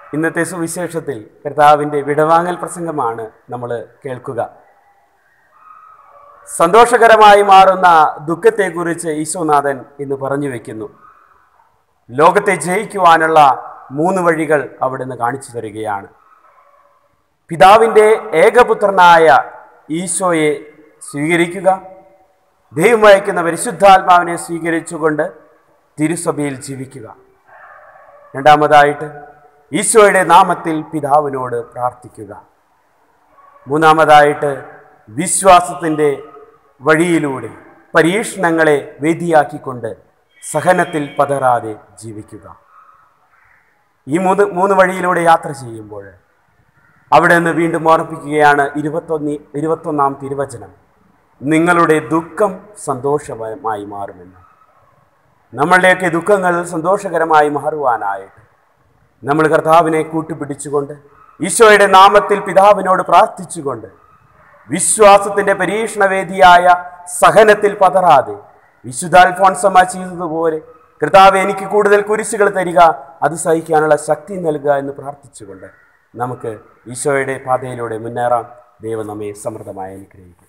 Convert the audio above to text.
ഇന്നത്തെ സുവിശേഷത്തിൽ കർത്താവിൻ്റെ വിടവാങ്ങൽ പ്രസംഗമാണ് നമ്മൾ കേൾക്കുക സന്തോഷകരമായി മാറുന്ന ദുഃഖത്തെക്കുറിച്ച് ഈശോനാഥൻ ഇന്ന് പറഞ്ഞു വയ്ക്കുന്നു ലോകത്തെ ജയിക്കുവാനുള്ള മൂന്ന് വഴികൾ അവിടുന്ന് കാണിച്ചു തരികയാണ് പിതാവിൻ്റെ ഏകപുത്രനായ ഈശോയെ സ്വീകരിക്കുക ദൈവം അയക്കുന്ന പരിശുദ്ധാത്മാവിനെ സ്വീകരിച്ചുകൊണ്ട് തിരുസഭയിൽ ജീവിക്കുക രണ്ടാമതായിട്ട് ഈശോയുടെ നാമത്തിൽ പിതാവിനോട് പ്രാർത്ഥിക്കുക മൂന്നാമതായിട്ട് വിശ്വാസത്തിൻ്റെ വഴിയിലൂടെ പരീക്ഷണങ്ങളെ വേദിയാക്കിക്കൊണ്ട് സഹനത്തിൽ പതറാതെ ജീവിക്കുക ഈ മൂന്ന് മൂന്ന് വഴിയിലൂടെ യാത്ര ചെയ്യുമ്പോൾ അവിടെ നിന്ന് വീണ്ടും ഓർമ്മിപ്പിക്കുകയാണ് ഇരുപത്തൊന്നി ഇരുപത്തൊന്നാം തിരുവചനം നിങ്ങളുടെ ദുഃഖം സന്തോഷമായി മാറുമെന്ന് നമ്മളുടെയൊക്കെ ദുഃഖങ്ങൾ സന്തോഷകരമായി മാറുവാനായിട്ട് നമ്മൾ കർത്താവിനെ കൂട്ടുപിടിച്ചുകൊണ്ട് ഈശോയുടെ നാമത്തിൽ പിതാവിനോട് പ്രാർത്ഥിച്ചുകൊണ്ട് വിശ്വാസത്തിൻ്റെ പരീക്ഷണവേദിയായ സഹനത്തിൽ പതറാതെ വിശുദ്ധാൽഫോൺസമ്മ ചെയ്തതുപോലെ കർത്താവ് എനിക്ക് കൂടുതൽ കുരിശുകൾ തരിക അത് സഹിക്കാനുള്ള ശക്തി നൽകുക എന്ന് പ്രാർത്ഥിച്ചുകൊണ്ട് നമുക്ക് ഈശോയുടെ പാതയിലൂടെ മുന്നേറാം ദൈവം നമ്മെ സമൃദ്ധമായി അനുഗ്രഹിക്കും